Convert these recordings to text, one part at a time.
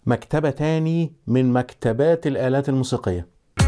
مكتبة تاني من مكتبات الآلات الموسيقية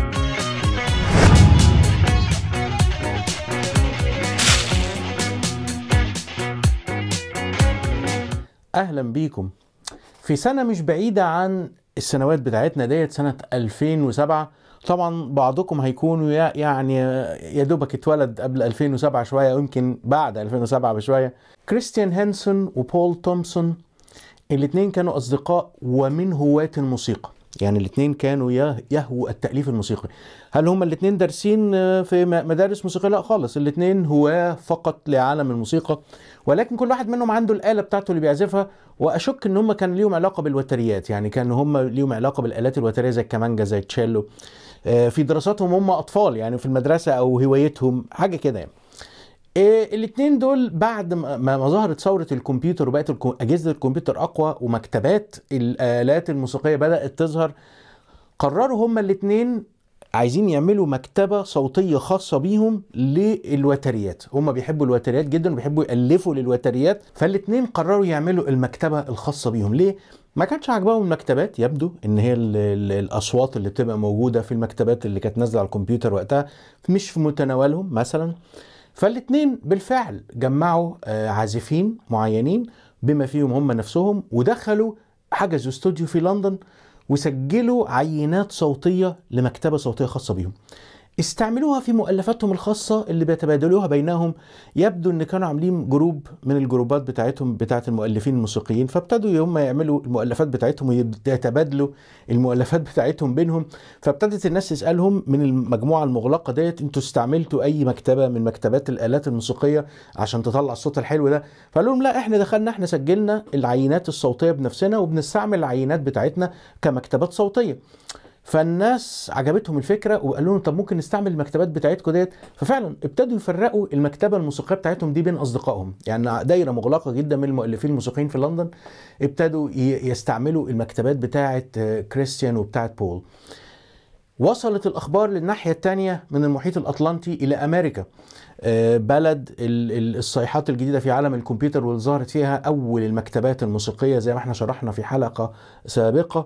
أهلا بيكم في سنة مش بعيدة عن السنوات بتاعتنا ديت سنة 2007 طبعا بعضكم هيكونوا يا- يعني يا دوبك اتولد قبل 2007 شوية ويمكن بعد 2007 بشوية كريستيان هانسون وبول تومسون الاثنين كانوا أصدقاء ومن هواة الموسيقى يعني الاثنين كانوا يه- يهووا التأليف الموسيقي هل هما الاثنين دارسين آه، في م- مدارس موسيقية لا خالص الاثنين هواة فقط لعالم الموسيقى ولكن كل واحد منهم عنده الآلة بتاعته اللي بيعزفها وأشك إن هما كان ليهم علاقة بالوتريات يعني كانوا هما ليهم علاقة بالآلات الوترية زي الكمانجا زي التشيلو آه، في دراساتهم هم أطفال يعني في المدرسة أو هوايتهم حاجة كده يعني إيه الاثنين دول بعد ما ما ظهرت ثوره الكمبيوتر وبقت الكو- اجهزه الكمبيوتر اقوى ومكتبات الالات الموسيقيه بدات تظهر قرروا هما الاثنين عايزين يعملوا مكتبه صوتيه خاصه بيهم للوتريات هما بيحبوا الوتريات جدا وبيحبوا يالفوا للوتريات فالاثنين قرروا يعملوا المكتبه الخاصه بيهم ليه ما كانش عاجباهم المكتبات يبدو ان هي ال ال الاصوات اللي بتبقى موجوده في المكتبات اللي كانت نازله على الكمبيوتر وقتها مش في متناولهم مثلا فالاثنين بالفعل جمعوا آه، عازفين معينين بما فيهم هم نفسهم ودخلوا حجزوا استوديو في لندن وسجلوا عينات صوتية لمكتبة صوتية خاصة بيهم استعملوها في مؤلفاتهم الخاصة اللي بيتبادلوها بينهم يبدو ان كانوا عاملين جروب من الجروبات بتاعتهم بتاعت المؤلفين الموسيقيين فابتدوا هم يعملوا المؤلفات بتاعتهم ويتبادلوا المؤلفات بتاعتهم بينهم فابتدت الناس تسألهم من المجموعة المغلقة ديت انتوا استعملتوا اي مكتبة من مكتبات الآلات الموسيقية عشان تطلع الصوت الحلو ده فقال لهم لا احنا دخلنا احنا سجلنا العينات الصوتية بنفسنا وبنستعمل العينات بتاعتنا كمكتبات صوتية فالناس عجبتهم الفكره وقالوا لهم طب ممكن نستعمل المكتبات بتاعتكم ديت ففعلا ابتدوا يفرقوا المكتبه الموسيقيه بتاعتهم دي بين اصدقائهم يعني دايره مغلقه جدا من المؤلفين الموسيقيين في لندن ابتدوا ي- يستعملوا المكتبات بتاعه آه، كريستيان وبتاعه بول وصلت الاخبار للناحيه الثانيه من المحيط الاطلنطي الى امريكا آه، بلد ال- ال- الصيحات الجديده في عالم الكمبيوتر واللي ظهرت فيها اول المكتبات الموسيقيه زي ما احنا شرحنا في حلقه سابقه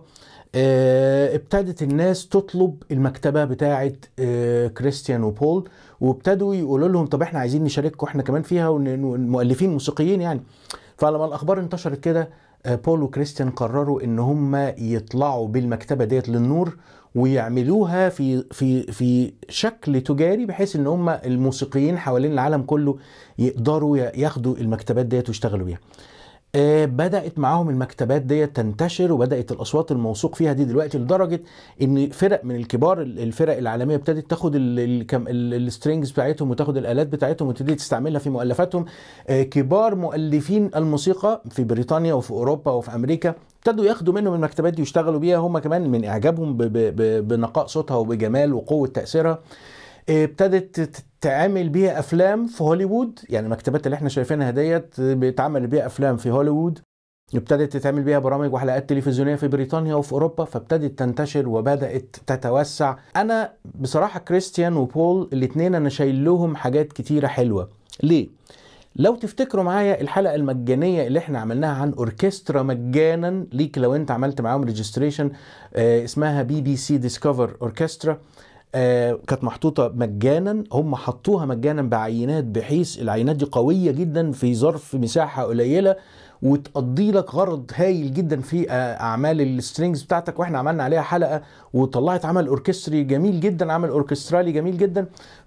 آه، ابتدت الناس تطلب المكتبه بتاعه آه، كريستيان وبول وابتدوا يقولوا لهم طب احنا عايزين نشارككم احنا كمان فيها والمؤلفين موسيقيين يعني فلما الاخبار انتشرت كده آه، بول وكريستيان قرروا ان هم يطلعوا بالمكتبه ديت للنور ويعملوها في في في شكل تجاري بحيث ان هم الموسيقيين حوالين العالم كله يقدروا ياخدوا المكتبات ديت ويشتغلوا بيها. آه، بدأت معاهم المكتبات ديت تنتشر وبدأت الأصوات الموثوق فيها دي دلوقتي لدرجة إن فرق من الكبار الفرق العالمية ابتدت تاخد السترينجز بتاعتهم وتاخد الآلات بتاعتهم وتبتدي تستعملها في مؤلفاتهم آه، كبار مؤلفين الموسيقى في بريطانيا وفي أوروبا وفي أمريكا ابتدوا ياخدوا منهم المكتبات دي ويشتغلوا بيها هم كمان من إعجابهم ب- ب- ب- بنقاء صوتها وبجمال وقوة تأثيرها ابتدت تت- تعمل بيها افلام في هوليوود يعني المكتبات اللي احنا شايفينها ديت بيتعمل بيها افلام في هوليوود ابتدت تتعمل بيها برامج وحلقات تلفزيونيه في بريطانيا وفي اوروبا فابتدت تنتشر وبدات تتوسع انا بصراحه كريستيان وبول الاثنين انا شايل لهم حاجات كتيره حلوه ليه لو تفتكروا معايا الحلقه المجانيه اللي احنا عملناها عن اوركسترا مجانا ليك لو انت عملت معاهم ريجستريشن اسمها بي بي سي ديسكفر اوركسترا آه، كانت محطوطه مجانا هم حطوها مجانا بعينات بحيث العينات دي قويه جدا في ظرف مساحه قليله وتقضي لك غرض هايل جدا في آه، اعمال السترينجز بتاعتك واحنا عملنا عليها حلقه وطلعت عمل اوركستري جميل جدا عمل اوركسترالي جميل جدا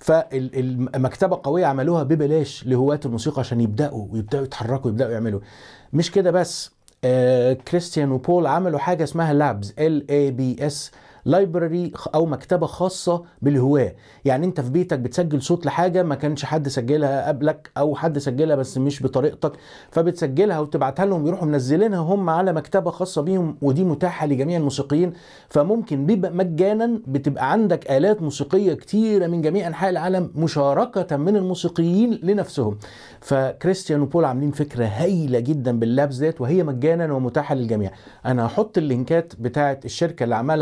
فالمكتبه قويه عملوها ببلاش لهواة الموسيقى عشان يبداوا ويبداوا يتحركوا ويبداوا يعملوا مش كده بس آه، كريستيان وبول عملوا حاجه اسمها لابز ال اي بي اس لايبراري او مكتبه خاصه بالهواه يعني انت في بيتك بتسجل صوت لحاجه ما كانش حد سجلها قبلك او حد سجلها بس مش بطريقتك فبتسجلها وتبعتها لهم يروحوا منزلينها هم على مكتبه خاصه بيهم ودي متاحه لجميع الموسيقيين فممكن بيبقى مجانا بتبقى عندك الات موسيقيه كتيره من جميع انحاء العالم مشاركه من الموسيقيين لنفسهم فكريستيان وبول عاملين فكره هايله جدا باللابس ديت وهي مجانا ومتاحه للجميع انا هحط اللينكات بتاعه الشركه اللي عملها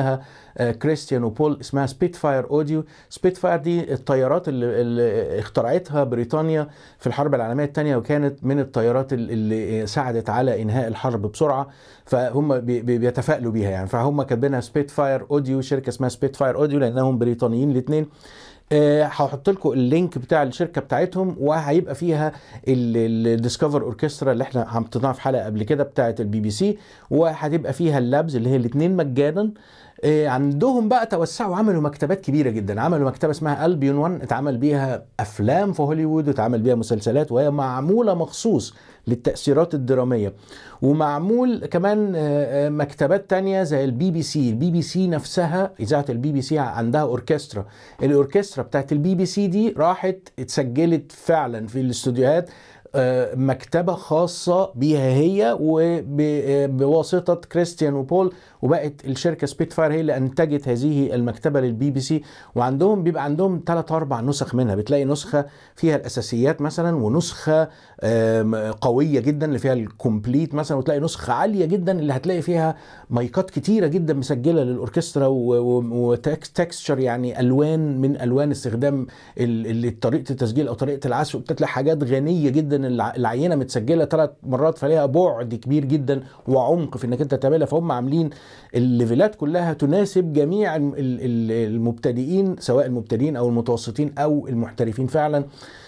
آه، كريستيان وبول اسمها سبيت فاير اوديو سبيت فاير دي الطيارات اللي, اللي اخترعتها بريطانيا في الحرب العالميه الثانيه وكانت من الطيارات اللي ساعدت على انهاء الحرب بسرعه فهم بيتفائلوا بيها يعني فهم كاتبينها سبيت فاير اوديو شركه اسمها سبيت فاير اوديو لانهم بريطانيين الاثنين آه، هحط لكم اللينك بتاع الشركه بتاعتهم وهيبقى فيها الديسكفر اوركسترا اللي احنا حطيناها في حلقه قبل كده بتاعه البي بي سي وهتبقى فيها اللابز اللي هي الاثنين مجانا آه، عندهم بقى توسعوا عملوا مكتبات كبيره جدا عملوا مكتبه اسمها البيون 1 اتعمل بيها افلام في هوليوود واتعمل بيها مسلسلات وهي معموله مخصوص للتأثيرات الدرامية ومعمول كمان آه، آه، مكتبات تانية زي البي بي سي البي بي سي نفسها إذاعة البي بي سي عندها أوركسترا الأوركسترا بتاعت البي بي سي دي راحت اتسجلت فعلا في الاستوديوهات آه، مكتبة خاصة بيها هي وبواسطة كريستيان وبول وبقت الشركه سبيت فاير هي اللي انتجت هذه المكتبه للبي بي سي وعندهم بيبقى عندهم ثلاث اربع نسخ منها بتلاقي نسخه فيها الاساسيات مثلا ونسخه قويه جدا اللي فيها الكومبليت مثلا وتلاقي نسخه عاليه جدا اللي هتلاقي فيها مايكات كتيره جدا مسجله للاوركسترا وتكستشر يعني الوان من الوان استخدام طريقه التسجيل او طريقه العزف بتلاقي حاجات غنيه جدا العينه متسجله ثلاث مرات فليها بعد كبير جدا وعمق في انك انت تعملها فهم عاملين الليفلات كلها تناسب جميع المبتدئين سواء المبتدئين او المتوسطين او المحترفين فعلا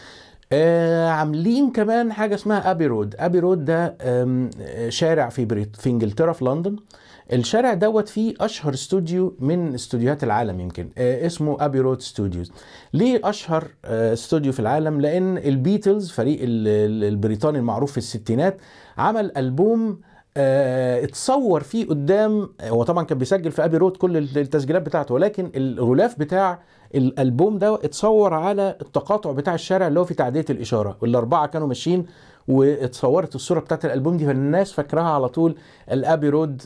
آه عاملين كمان حاجه اسمها ابي رود ابي رود ده شارع في بريط في انجلترا في لندن الشارع دوت فيه اشهر استوديو من استوديوهات العالم يمكن آه اسمه ابي رود ستوديوز ليه اشهر آه استوديو في العالم لان البيتلز فريق البريطاني المعروف في الستينات عمل البوم اه اتصور فيه قدام هو طبعا كان بيسجل في ابي رود كل التسجيلات بتاعته ولكن الغلاف بتاع الالبوم ده اتصور على التقاطع بتاع الشارع اللي هو في تعديه الاشاره والاربعه كانوا ماشيين واتصورت الصوره بتاعت الالبوم دي فالناس فاكراها على طول الابي رود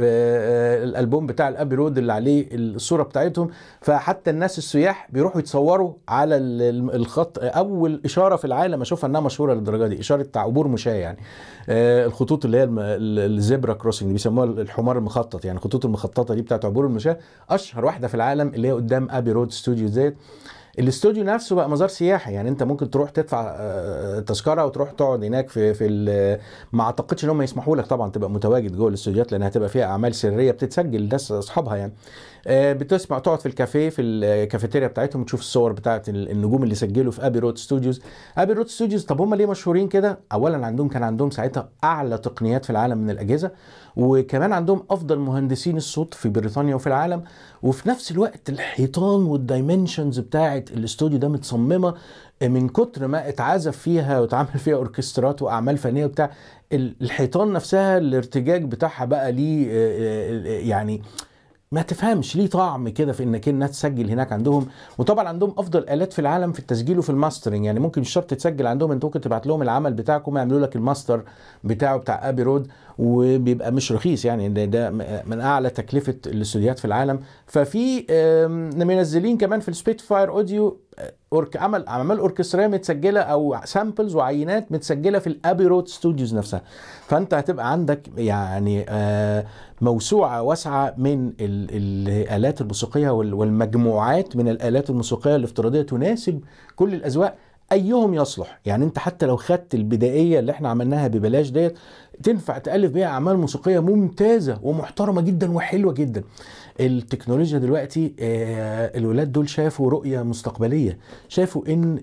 الالبوم بتاع الابي رود اللي عليه الصوره بتاعتهم فحتى الناس السياح بيروحوا يتصوروا على الخط اول اشاره في العالم اشوفها انها مشهوره للدرجه دي اشاره عبور مشاة يعني آه، الخطوط اللي هي الزبرا كروسنج بيسموها الحمار المخطط يعني الخطوط المخططه دي بتاعت عبور المشاة اشهر واحده في العالم اللي هي قدام ابي رود ستوديو زيت الاستوديو نفسه بقى مزار سياحي يعني انت ممكن تروح تدفع آه، تذكره وتروح تقعد هناك في في ما اعتقدش ان هم يسمحوا لك طبعا تبقى متواجد جوه الاستوديوهات لان هتبقى فيها اعمال سريه بتتسجل لناس اصحابها يعني آه، بتسمع تقعد في الكافيه في الكافيتيريا بتاعتهم وتشوف الصور بتاعت النجوم اللي سجلوا في ابي رود ستوديوز ابي رود ستوديوز طب هم ليه مشهورين كده اولا عندهم كان عندهم ساعتها اعلى تقنيات في العالم من الاجهزه وكمان عندهم افضل مهندسين الصوت في بريطانيا وفي العالم وفي نفس الوقت الحيطان والدايمنشنز بتاعت الاستوديو ده متصممه من كتر ما اتعزف فيها واتعمل فيها اوركسترات واعمال فنيه وبتاع الحيطان نفسها الارتجاج بتاعها بقى ليه آه، آه، يعني ما تفهمش ليه طعم كده في انك انها تسجل هناك عندهم وطبعا عندهم افضل الات في العالم في التسجيل وفي الماسترنج يعني ممكن مش شرط تسجل عندهم انت ممكن تبعت لهم العمل بتاعكم يعملوا لك الماستر بتاعه بتاع ابي رود وبيبقى مش رخيص يعني ده, ده من اعلى تكلفه الاستوديوهات في العالم ففي منزلين كمان في السبيت فاير اوديو أورك عمل اعمال اوركستريه متسجله او سامبلز وعينات متسجله في الابي رود ستوديوز نفسها فانت هتبقى عندك يعني آه، موسوعه واسعه من الالات الموسيقيه والمجموعات من الالات الموسيقيه الافتراضيه تناسب كل الاذواق ايهم يصلح يعني انت حتى لو خدت البدائيه اللي احنا عملناها ببلاش ديت تنفع تالف بيها اعمال موسيقيه ممتازه ومحترمه جدا وحلوه جدا التكنولوجيا دلوقتي آه، الولاد دول شافوا رؤيه مستقبليه شافوا ان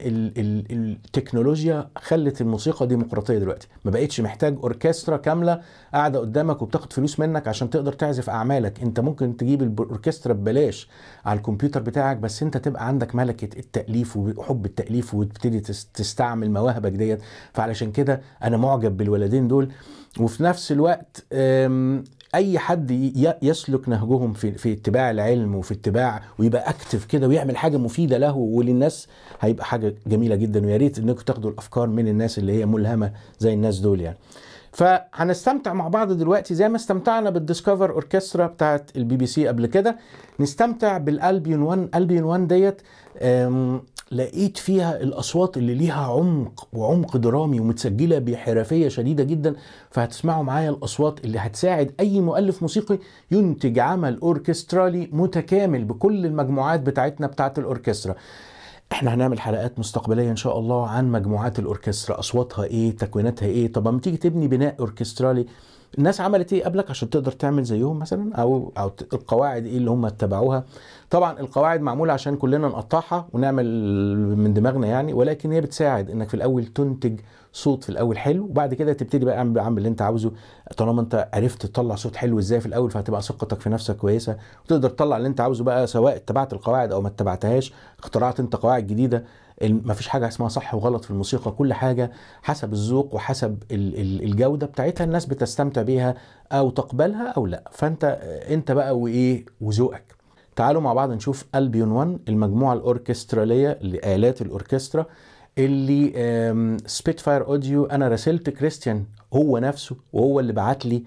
التكنولوجيا خلت الموسيقى ديمقراطيه دلوقتي ما بقتش محتاج اوركسترا كامله قاعده قدامك وبتاخد فلوس منك عشان تقدر تعزف اعمالك انت ممكن تجيب الاوركسترا ببلاش على الكمبيوتر بتاعك بس انت تبقى عندك ملكه التاليف وحب التاليف وتبتدي تستعمل مواهبك ديت فعلشان كده انا معجب بالولدين دول وفي نفس الوقت اي حد يسلك نهجهم في في اتباع العلم وفي اتباع ويبقى اكتف كده ويعمل حاجه مفيده له وللناس هيبقى حاجه جميله جدا ويا ريت انكم تاخدوا الافكار من الناس اللي هي ملهمه زي الناس دول يعني فهنستمتع مع بعض دلوقتي زي ما استمتعنا بالديسكفر اوركسترا بتاعت البي بي سي قبل كده نستمتع بالالبيون 1 البيون 1 ديت لقيت فيها الاصوات اللي ليها عمق وعمق درامي ومتسجله بحرفيه شديده جدا فهتسمعوا معايا الاصوات اللي هتساعد اي مؤلف موسيقي ينتج عمل اوركسترالي متكامل بكل المجموعات بتاعتنا بتاعت الاوركسترا احنا هنعمل حلقات مستقبليه ان شاء الله عن مجموعات الاوركسترا اصواتها ايه تكويناتها ايه طب لما تيجي تبني بناء اوركسترالي الناس عملت ايه قبلك عشان تقدر تعمل زيهم مثلا او او القواعد ايه اللي هم اتبعوها طبعا القواعد معموله عشان كلنا نقطعها ونعمل من دماغنا يعني ولكن هي بتساعد انك في الاول تنتج صوت في الاول حلو وبعد كده تبتدي بقى اعمل اعمل اللي انت عاوزه طالما انت عرفت تطلع صوت حلو ازاي في الاول فهتبقى ثقتك في نفسك كويسه وتقدر تطلع اللي انت عاوزه بقى سواء اتبعت القواعد او ما اتبعتهاش اخترعت انت قواعد جديده ما فيش حاجه اسمها صح وغلط في الموسيقى كل حاجه حسب الذوق وحسب الجوده بتاعتها الناس بتستمتع بيها او تقبلها او لا فانت انت بقى وايه وذوقك تعالوا مع بعض نشوف البيون 1 المجموعه الاوركستراليه لالات الاوركسترا اللي سبيت فاير اوديو انا راسلت كريستيان هو نفسه وهو اللي بعت لي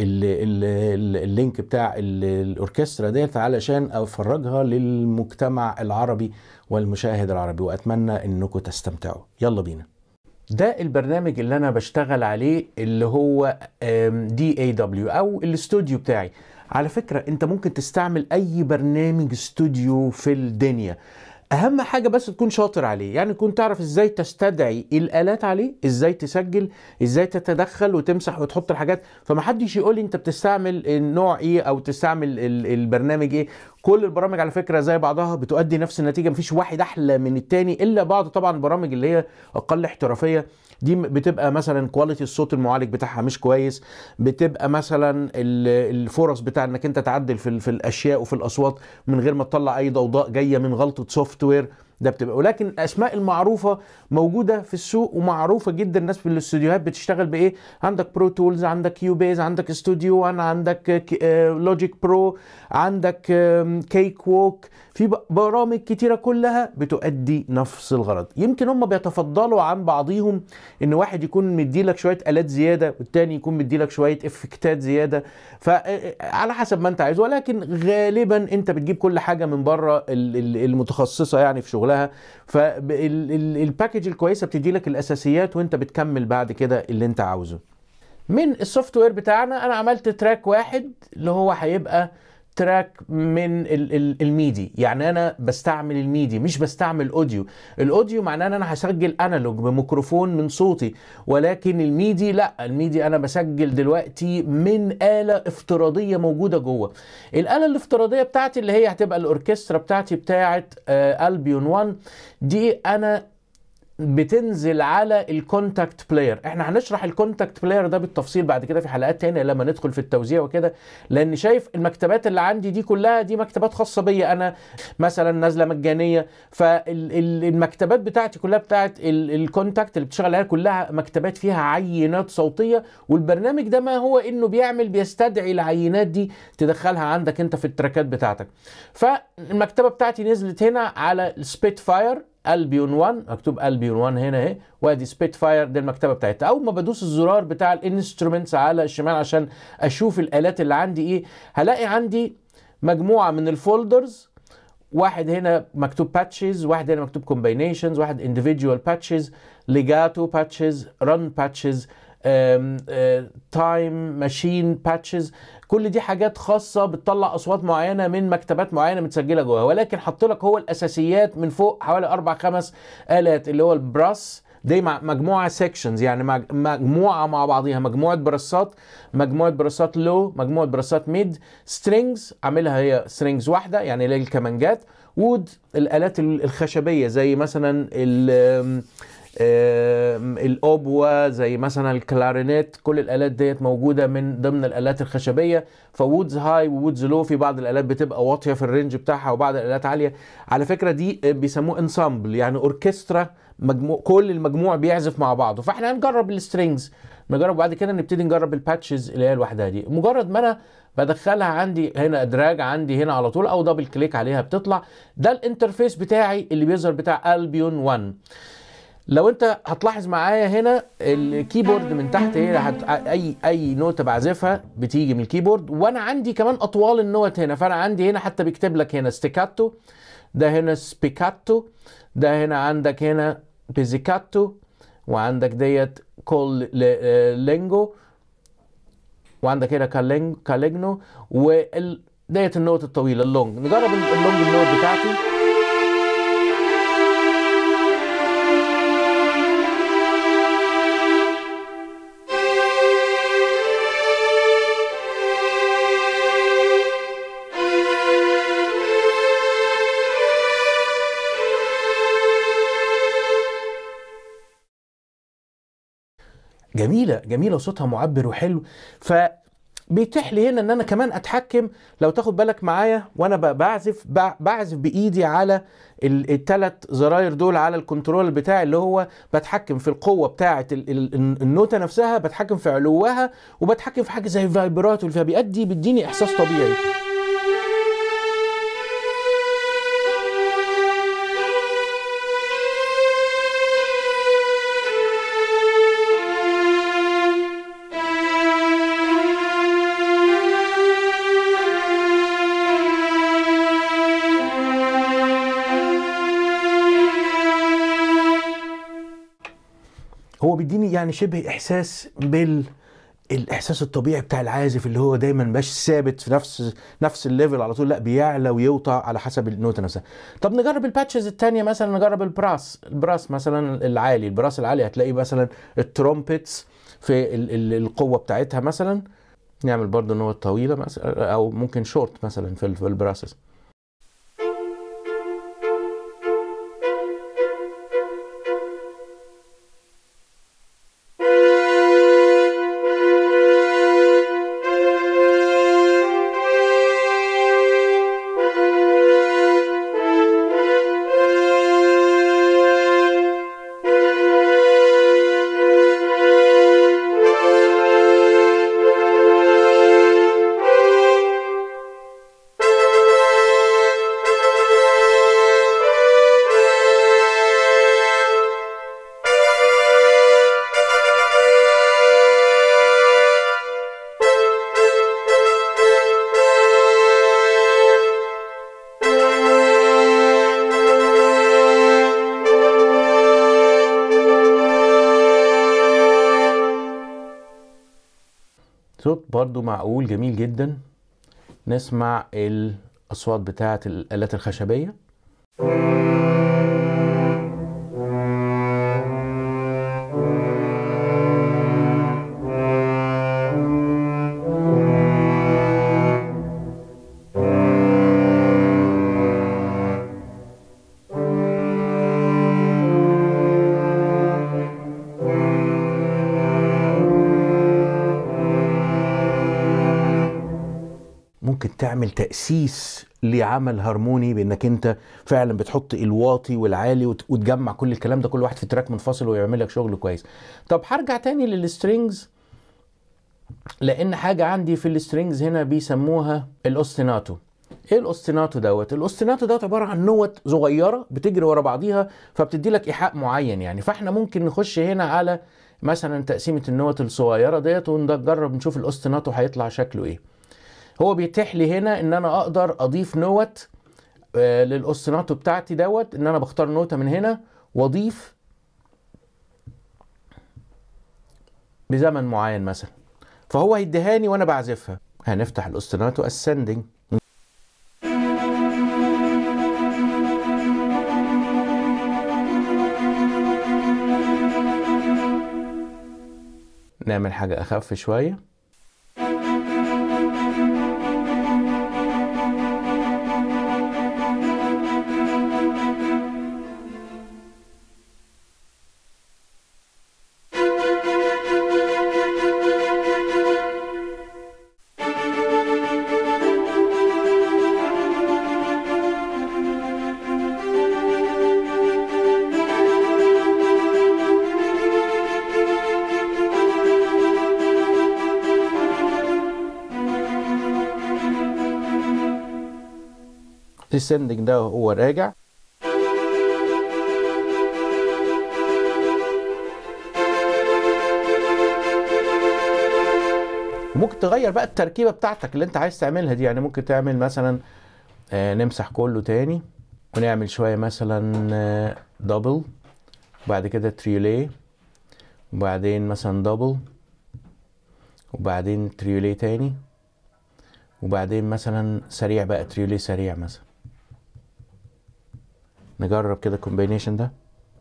اللينك بتاع الاوركسترا ديت علشان افرجها للمجتمع العربي والمشاهد العربي واتمنى انكم تستمتعوا يلا بينا ده البرنامج اللي انا بشتغل عليه اللي هو دي اي دبليو او الاستوديو بتاعي على فكره انت ممكن تستعمل اي برنامج استوديو في الدنيا اهم حاجه بس تكون شاطر عليه يعني تكون تعرف ازاي تستدعي الالات عليه ازاي تسجل ازاي تتدخل وتمسح وتحط الحاجات فما حدش يقول لي انت بتستعمل النوع ايه او تستعمل البرنامج ايه كل البرامج على فكره زي بعضها بتؤدي نفس النتيجه مفيش واحد احلى من التاني الا بعض طبعا البرامج اللي هي اقل احترافيه دي بتبقى مثلا كواليتي الصوت المعالج بتاعها مش كويس بتبقى مثلا الفرص بتاع انك انت تعدل في, في الاشياء وفي الاصوات من غير ما تطلع اي ضوضاء جايه من غلطه سوفت وير ده بتبقى ولكن الاسماء المعروفه موجوده في السوق ومعروفه جدا الناس في الاستوديوهات بتشتغل بايه عندك برو تولز عندك كيو بيز عندك استوديو 1 عندك لوجيك برو عندك كيك ووك في برامج كتيره كلها بتؤدي نفس الغرض يمكن هم بيتفضلوا عن بعضهم ان واحد يكون مديلك شويه الات زياده والتاني يكون مديلك شويه افكتات زياده فعلى حسب ما انت عايز ولكن غالبا انت بتجيب كل حاجه من بره المتخصصه يعني في شغلها فالباكج الكويسه بتدي لك الاساسيات وانت بتكمل بعد كده اللي انت عاوزه من السوفت وير بتاعنا انا عملت تراك واحد اللي هو هيبقى تراك من الميدي يعني انا بستعمل الميدي مش بستعمل اوديو الاوديو معناه ان انا هسجل انالوج بميكروفون من صوتي ولكن الميدي لا الميدي انا بسجل دلوقتي من آلة افتراضية موجودة جوه الآلة الافتراضية بتاعتي اللي هي هتبقى الاوركسترا بتاعتي بتاعت البيون 1 دي انا بتنزل على الكونتاكت بلاير احنا هنشرح الكونتاكت بلاير ده بالتفصيل بعد كده في حلقات تانية لما ندخل في التوزيع وكده لان شايف المكتبات اللي عندي دي كلها دي مكتبات خاصه بيا انا مثلا نازله مجانيه فالمكتبات بتاعتي كلها بتاعت الكونتاكت اللي بتشتغل عليها كلها مكتبات فيها عينات صوتيه والبرنامج ده ما هو انه بيعمل بيستدعي العينات دي تدخلها عندك انت في التراكات بتاعتك فالمكتبه بتاعتي نزلت هنا على السبيت فاير البيون 1 مكتوب البيون 1 هنا اهي وادي سبيت فاير دي المكتبه بتاعتها اول ما بدوس الزرار بتاع الانسترومنتس على الشمال عشان اشوف الالات اللي عندي ايه هلاقي عندي مجموعه من الفولدرز واحد هنا مكتوب باتشز واحد هنا مكتوب كومبينيشنز واحد individual باتشز ليجاتو باتشز رن باتشز تايم ماشين باتشز كل دي حاجات خاصه بتطلع اصوات معينه من مكتبات معينه متسجله جواها ولكن حط لك هو الاساسيات من فوق حوالي اربع خمس الات اللي هو البراس دي مجموعه سيكشنز يعني مجموعه مع بعضيها مجموعه براسات مجموعه براسات لو مجموعه براسات ميد سترينجز عاملها هي سترينجز واحده يعني اللي الكمانجات وود الالات الخشبيه زي مثلا ال الاوبوا زي مثلا الكلارينيت كل الالات ديت موجوده من ضمن الالات الخشبيه فوودز هاي وودز لو في بعض الالات بتبقى واطيه في الرينج بتاعها وبعض الالات عاليه على فكره دي بيسموه انسامبل يعني اوركسترا مجموع كل المجموع بيعزف مع بعضه فاحنا هنجرب السترينجز نجرب بعد كده نبتدي نجرب الباتشز اللي هي لوحدها دي مجرد ما انا بدخلها عندي هنا ادراج عندي هنا على طول او دبل كليك عليها بتطلع ده الانترفيس بتاعي اللي بيظهر بتاع البيون 1 لو انت هتلاحظ معايا هنا الكيبورد من تحت هنا هت... اي اي نوته بعزفها بتيجي من الكيبورد وانا عندي كمان اطوال النوت هنا فانا عندي هنا حتى بيكتب لك هنا ستيكاتو ده هنا سبيكاتو ده هنا عندك هنا بيزيكاتو وعندك ديت كول لينجو وعندك هنا كالينج كاليجنو وال ديت النوت الطويله اللونج نجرب اللونج النوت بتاعتي جميله جميله وصوتها معبر وحلو ف بيتيح لي هنا ان انا كمان اتحكم لو تاخد بالك معايا وانا بعزف بعزف بايدي على الثلاث زراير دول على الكنترول بتاعي اللي هو بتحكم في القوه بتاعه النوته نفسها بتحكم في علوها وبتحكم في حاجه زي الفايبرات فبيأدي بيديني احساس طبيعي هو بيديني يعني شبه احساس بال الاحساس الطبيعي بتاع العازف اللي هو دايما مش ثابت في نفس نفس الليفل على طول لا بيعلى ويوطى على حسب النوته نفسها طب نجرب الباتشز الثانيه مثلا نجرب البراس البراس مثلا العالي البراس العالي هتلاقي مثلا الترومبتس في القوه بتاعتها مثلا نعمل برضه نوت طويله مثلا او ممكن شورت مثلا في البراسس صوت برضو معقول جميل جدا نسمع الأصوات بتاعة الآلات الخشبية ممكن تعمل تأسيس لعمل هارموني بانك انت فعلا بتحط الواطي والعالي وتجمع كل الكلام ده كل واحد في تراك منفصل ويعمل لك شغل كويس طب هرجع تاني للسترينجز لان حاجه عندي في السترينجز هنا بيسموها الاوستيناتو ايه الاوستيناتو دوت الاوستيناتو دوت عباره عن نوت صغيره بتجري ورا بعضيها فبتدي لك ايحاء معين يعني فاحنا ممكن نخش هنا على مثلا تقسيمه النوت الصغيره ديت ونجرب نشوف الاوستيناتو هيطلع شكله ايه هو بيتيح لي هنا ان انا اقدر اضيف نوت آه للاوستيناتو بتاعتي دوت ان انا بختار نوتة من هنا واضيف بزمن معين مثلا فهو هيديهاني وانا بعزفها هنفتح الاوستيناتو اسندنج نعمل حاجة أخف شوية السندنج ده هو راجع وممكن تغير بقى التركيبه بتاعتك اللي انت عايز تعملها دي يعني ممكن تعمل مثلا آه نمسح كله تاني ونعمل شوية مثلا دبل وبعد كده تريوليه وبعدين مثلا دبل وبعدين تريوليه تاني وبعدين مثلا سريع بقى تريوليه سريع مثلا نجرب كده الكومبينيشن ده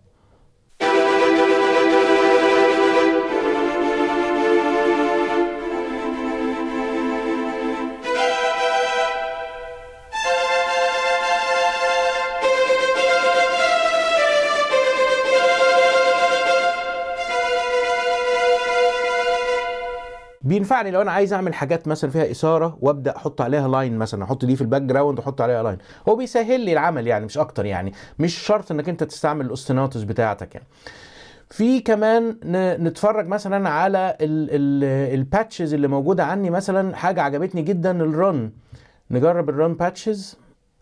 بينفعني لو انا عايز اعمل حاجات مثلا فيها اثاره وابدا احط عليها لاين مثلا احط دي في الباك جراوند واحط عليها لاين هو بيسهل لي العمل يعني مش اكتر يعني مش شرط انك انت تستعمل الاوستيناتوس بتاعتك يعني في كمان نتفرج مثلا على الباتشز اللي موجوده عندي مثلا حاجه عجبتني جدا الرن نجرب الرن باتشز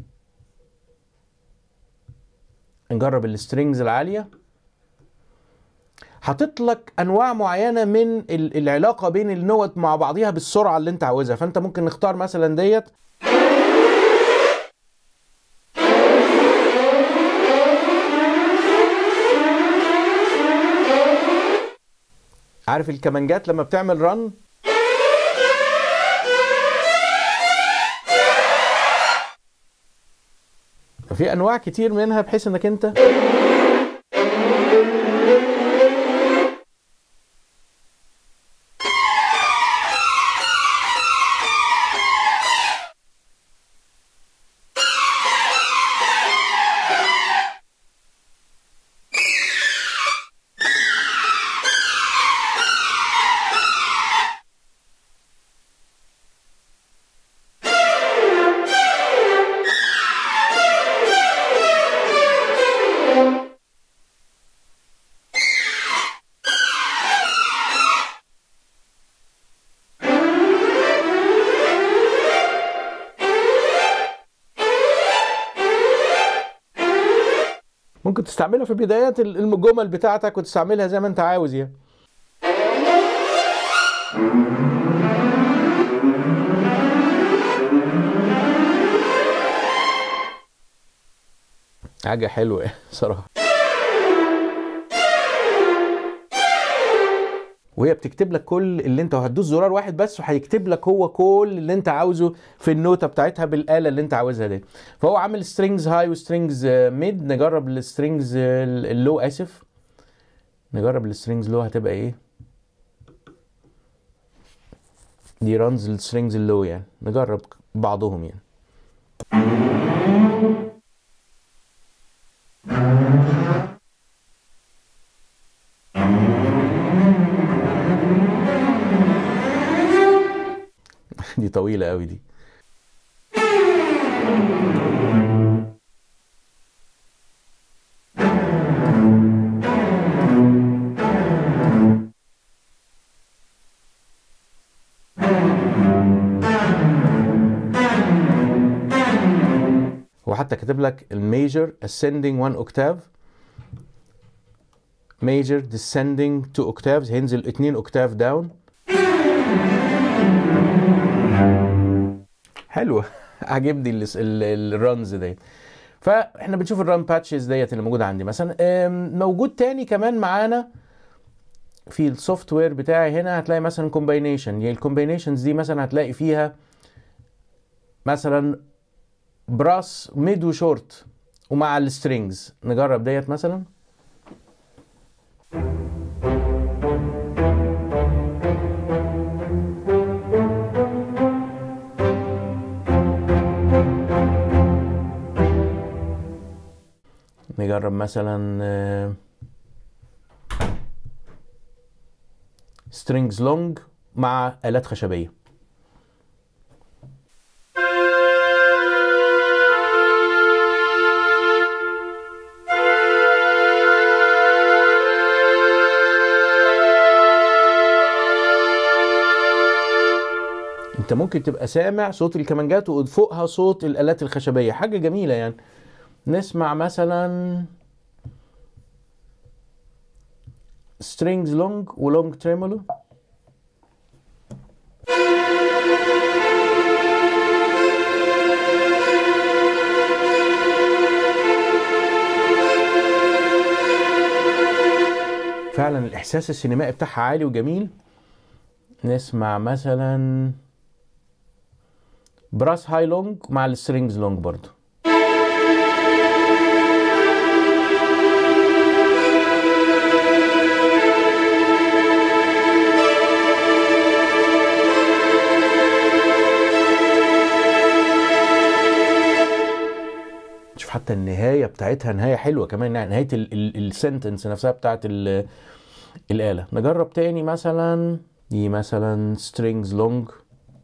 نجرب السترينجز العاليه حاطط لك انواع معينه من العلاقه بين النوت مع بعضيها بالسرعه اللي انت عاوزها فانت ممكن نختار مثلا ديت عارف الكمانجات لما بتعمل رن في انواع كتير منها بحيث انك انت ممكن تستعملها في بدايات الجمل بتاعتك وتستعملها زي ما انت عاوز يعني حاجة حلوة صراحة وهي بتكتب لك كل اللي انت هتدوس زرار واحد بس وهيكتب لك هو كل اللي انت عاوزه في النوتة بتاعتها بالآلة اللي انت عاوزها دي فهو عامل سترينجز هاي وسترينجز ميد نجرب السترينجز اللو اسف نجرب السترينجز لو هتبقى ايه دي رانز السترينجز اللو يعني نجرب بعضهم يعني دي طويلة قوي دي هو حتى كاتب لك الميجر ascending 1 octave major descending 2 octaves هينزل 2 octave down حلوه عاجبني الرانز ديت فاحنا بنشوف الران باتشز ديت اللي موجوده عندي مثلا موجود تاني كمان معانا في السوفت وير بتاعي هنا هتلاقي مثلا كومباينيشن يعني الكومباينيشنز دي مثلا هتلاقي فيها مثلا براس ميد وشورت ومع السترينجز نجرب ديت مثلا نجرب مثلا سترينجز لونج مع آلات خشبية انت ممكن تبقى سامع صوت الكمانجات وفوقها صوت الآلات الخشبية حاجة جميلة يعني نسمع مثلا strings long ولونج تريمولو فعلا الاحساس السينمائي بتاعها عالي وجميل نسمع مثلا براس هاي لونج مع السترينجز لونج برضو شوف حتى النهايه بتاعتها نهايه حلوه كمان يعني نهايه السنتنس نفسها بتاعت ال- الاله نجرب تاني مثلا دي مثلا strings long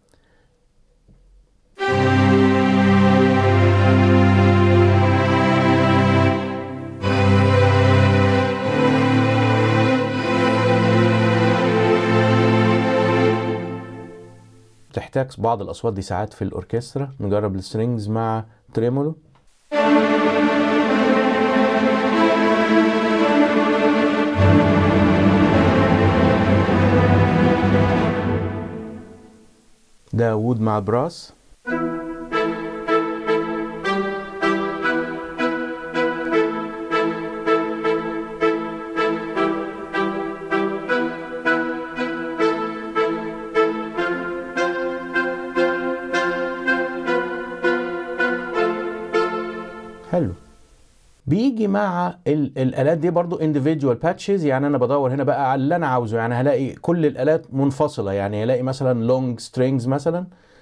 تحتاج بعض الاصوات دي ساعات في الاوركسترا نجرب السترينجز مع تريمولو ده وود مع براس حلو بيجي مع ال- الالات دي برضو individual patches يعني انا بدور هنا بقى على اللي انا عاوزه يعني هلاقي كل الالات منفصله يعني هلاقي مثلا long strings مثلا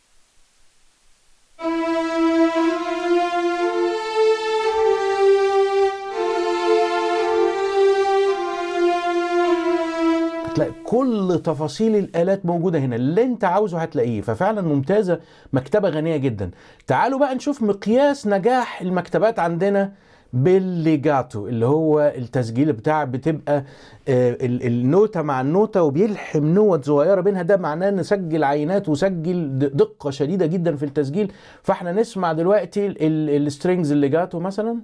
هتلاقي كل تفاصيل الالات موجوده هنا اللي انت عاوزه هتلاقيه ففعلا ممتازه مكتبه غنيه جدا تعالوا بقى نشوف مقياس نجاح المكتبات عندنا بالليجاتو اللي هو التسجيل بتاع بتبقى آه، ال- النوتة مع النوتة وبيلحم نوت صغيرة بينها ده معناه نسجل عينات وسجل د- دقة شديدة جدا في التسجيل فاحنا نسمع دلوقتي السترينجز الليجاتو مثلا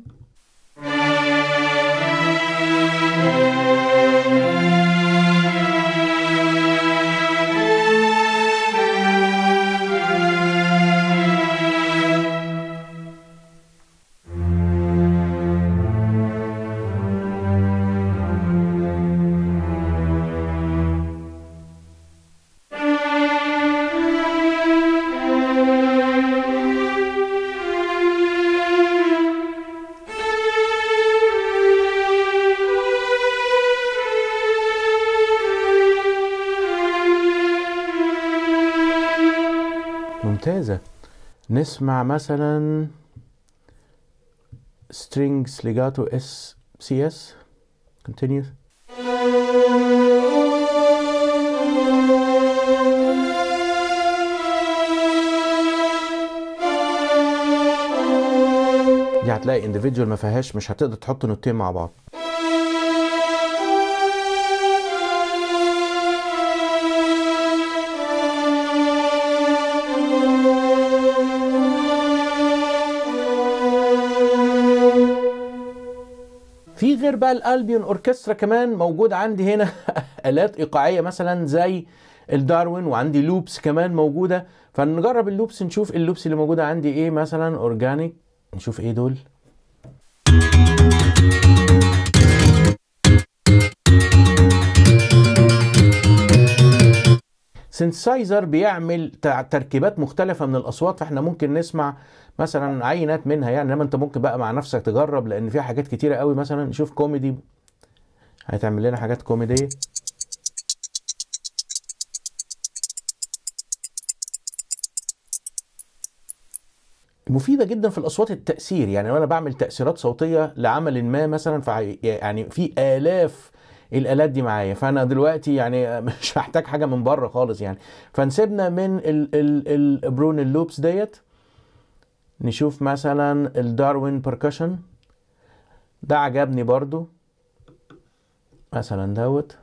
ممتازة نسمع مثلا strings legato S C S continuous دي هتلاقي individual ما فيهاش مش هتقدر تحط نوتين مع بعض في غير بقى الالبيون اوركسترا كمان موجود عندي هنا الات ايقاعيه مثلا زي الداروين وعندي لوبس كمان موجوده فنجرب اللوبس نشوف اللوبس اللي موجوده عندي ايه مثلا اورجانيك نشوف ايه دول سينسايزر بيعمل تع- تركيبات مختلفة من الأصوات فاحنا ممكن نسمع مثلا عينات منها يعني انما انت ممكن بقى مع نفسك تجرب لأن فيها حاجات كتيرة قوي مثلا نشوف كوميدي هتعمل لنا حاجات كوميدية مفيدة جدا في الأصوات التأثير يعني لو أنا بعمل تأثيرات صوتية لعمل ما مثلا فع- يعني في آلاف الآلات دي معايا فأنا دلوقتي يعني مش هحتاج حاجة من بره خالص يعني فنسيبنا من ال ال البرون اللوبس ديت نشوف مثلا الداروين بركشن ده عجبني برضو مثلا دوت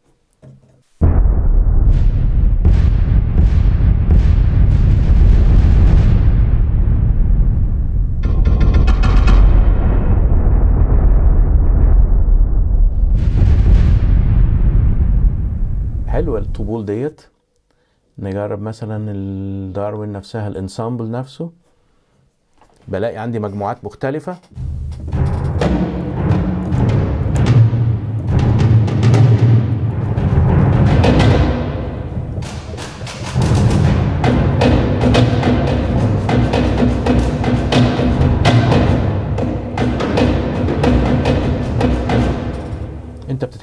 حلوة الطبول ديت نجرب مثلا الداروين نفسها الانسامبل نفسه بلاقي عندي مجموعات مختلفة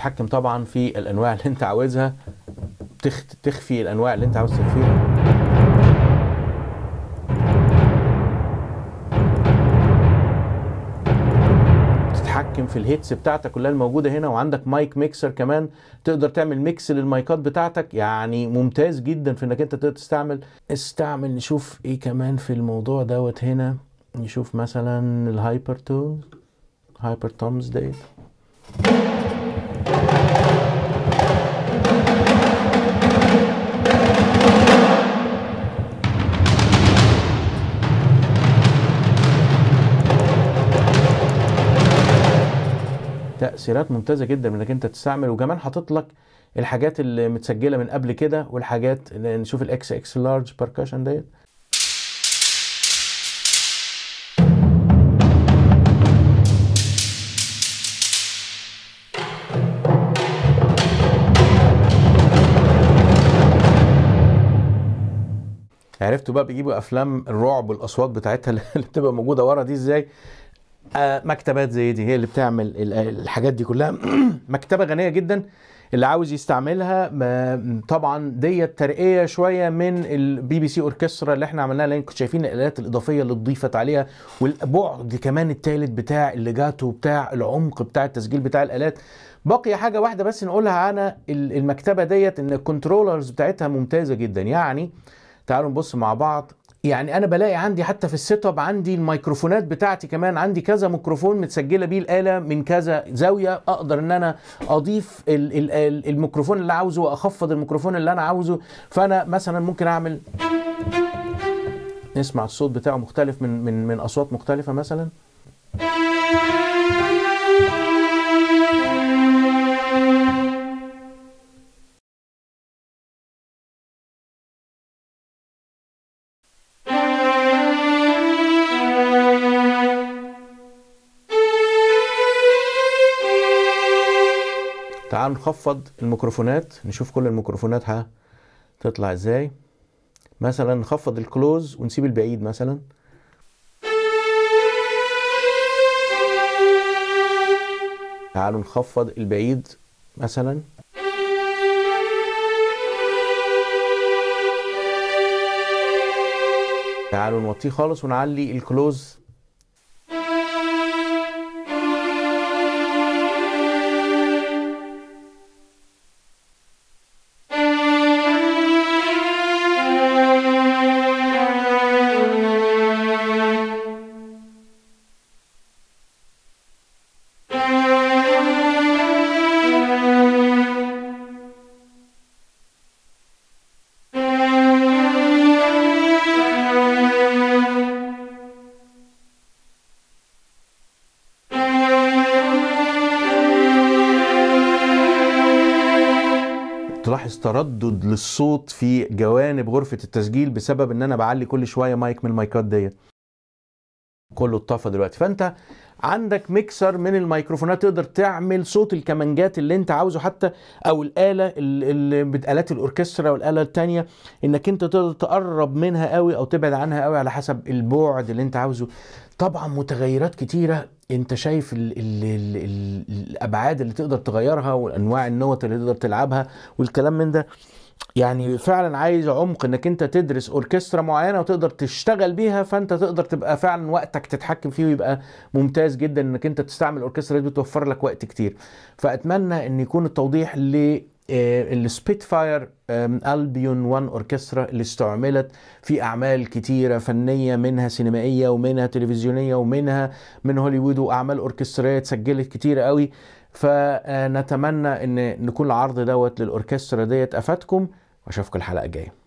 تتحكم طبعا في الانواع اللي انت عاوزها تخفي الانواع اللي انت عاوز تخفيها تتحكم في الهيتس بتاعتك كلها الموجوده هنا وعندك مايك ميكسر كمان تقدر تعمل ميكس للمايكات بتاعتك يعني ممتاز جدا في انك انت تقدر تستعمل استعمل نشوف ايه كمان في الموضوع دوت هنا نشوف مثلا الهايبر تون هايبر تومز ديت تاثيرات ممتازه جدا انك انت تستعمل وكمان حاطط لك الحاجات اللي متسجله من قبل كده والحاجات نشوف الاكس اكس لارج باركشن ديت عرفتوا بقى بيجيبوا افلام الرعب والاصوات بتاعتها اللي بتبقى موجوده ورا دي ازاي آه مكتبات زي دي هي اللي بتعمل الحاجات دي كلها مكتبه غنيه جدا اللي عاوز يستعملها طبعا ديت ترقيه شويه من البي بي سي اوركسترا اللي احنا عملناها لان كنتوا شايفين الالات الاضافيه اللي ضيفت عليها والبعد كمان الثالث بتاع الليجاتو بتاع العمق بتاع التسجيل بتاع الالات بقي حاجه واحده بس نقولها عن المكتبه ديت ان الكنترولرز بتاعتها ممتازه جدا يعني تعالوا نبص مع بعض يعني انا بلاقي عندي حتى في السيت اب عندي الميكروفونات بتاعتي كمان عندي كذا ميكروفون متسجله بيه الاله من كذا زاويه اقدر ان انا اضيف الميكروفون اللي عاوزه واخفض الميكروفون اللي انا عاوزه فانا مثلا ممكن اعمل نسمع الصوت بتاعه مختلف من من من اصوات مختلفه مثلا تعالوا نخفض الميكروفونات نشوف كل الميكروفونات هتطلع ازاي مثلا نخفض الكلوز ونسيب البعيد مثلا تعالوا نخفض البعيد مثلا تعالوا نوطيه خالص ونعلي الكلوز تلاحظ تردد للصوت في جوانب غرفة التسجيل بسبب ان انا بعلي كل شوية مايك من المايكات ديت كله اتطفى دلوقتي فانت عندك ميكسر من الميكروفونات تقدر تعمل صوت الكمانجات اللي انت عاوزه حتى او الاله اللي بالات الاوركسترا والاله الثانيه انك انت تقدر تقرب منها قوي او تبعد عنها قوي على حسب البعد اللي انت عاوزه طبعا متغيرات كتيره انت شايف ال ال ال ال الابعاد اللي تقدر تغيرها وانواع النوت اللي تقدر تلعبها والكلام من ده يعني فعلا عايز عمق انك انت تدرس اوركسترا معينه وتقدر تشتغل بيها فانت تقدر تبقى فعلا وقتك تتحكم فيه ويبقى ممتاز جدا انك انت تستعمل الاوركسترا دي بتوفر لك وقت كتير فاتمنى ان يكون التوضيح ل السبيت فاير البيون 1 اوركسترا اللي استعملت في اعمال كتيره فنيه منها سينمائيه ومنها تلفزيونيه ومنها من هوليوود واعمال اوركستريه سجلت كتيره قوي فنتمنى ان نكون العرض دوت للاوركسترا ديت افادكم واشوفكم الحلقه الجايه